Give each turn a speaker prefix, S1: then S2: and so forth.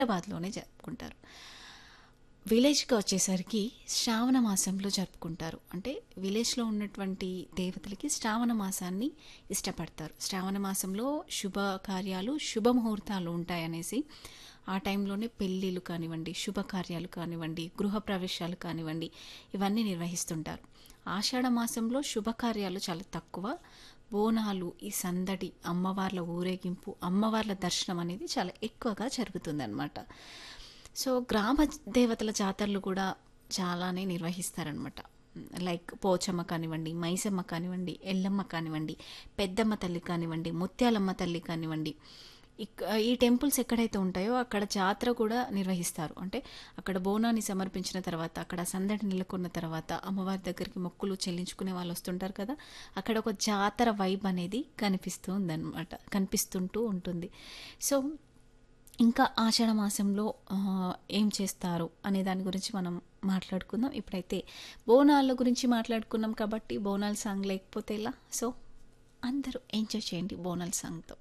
S1: హైదరాబాద్లోనే జరుపుకుంటారు విలేజ్కి వచ్చేసరికి శ్రావణ మాసంలో జరుపుకుంటారు అంటే విలేజ్లో ఉన్నటువంటి దేవతలకి శ్రావణ మాసాన్ని ఇష్టపడతారు శ్రావణ మాసంలో శుభ కార్యాలు శుభముహూర్తాలు ఉంటాయనేసి ఆ టైంలోనే పెళ్ళిళ్ళు కానివ్వండి శుభకార్యాలు కానివ్వండి గృహప్రవేశాలు కానివ్వండి ఇవన్నీ నిర్వహిస్తుంటారు ఆషాఢ మాసంలో శుభకార్యాలు చాలా తక్కువ బోనాలు ఈ సందడి అమ్మవార్ల ఊరేగింపు అమ్మవార్ల దర్శనం అనేది చాలా ఎక్కువగా జరుగుతుందన్నమాట సో గ్రామ దేవతల జాతరలు కూడా చాలానే నిర్వహిస్తారనమాట లైక్ పోచమ్మ కానివ్వండి మైసమ్మ కానివ్వండి ఎల్లమ్మ కానివ్వండి పెద్దమ్మ తల్లి కానివ్వండి ముత్యాలమ్మ తల్లి కానివ్వండి ఇక్ ఈ టెంపుల్స్ ఎక్కడైతే ఉంటాయో అక్కడ జాతర కూడా నిర్వహిస్తారు అంటే అక్కడ బోనాన్ని సమర్పించిన తర్వాత అక్కడ సందడి నెలకొన్న తర్వాత అమ్మవారి దగ్గరికి మొక్కులు చెల్లించుకునే వాళ్ళు వస్తుంటారు కదా అక్కడ ఒక జాతర వైబ్ అనేది కనిపిస్తూ ఉందన్నమాట కనిపిస్తుంటూ ఉంటుంది సో ఇంకా ఆషాఢ మాసంలో ఆ, ఏం చేస్తారు అనే దాని గురించి మనం మాట్లాడుకుందాం ఇప్పుడైతే బోనాల గురించి మాట్లాడుకున్నాం కాబట్టి బోనాల సాంగ్ లేకపోతే ఎలా సో అందరూ ఎంజాయ్ చేయండి బోనాల సాంగ్తో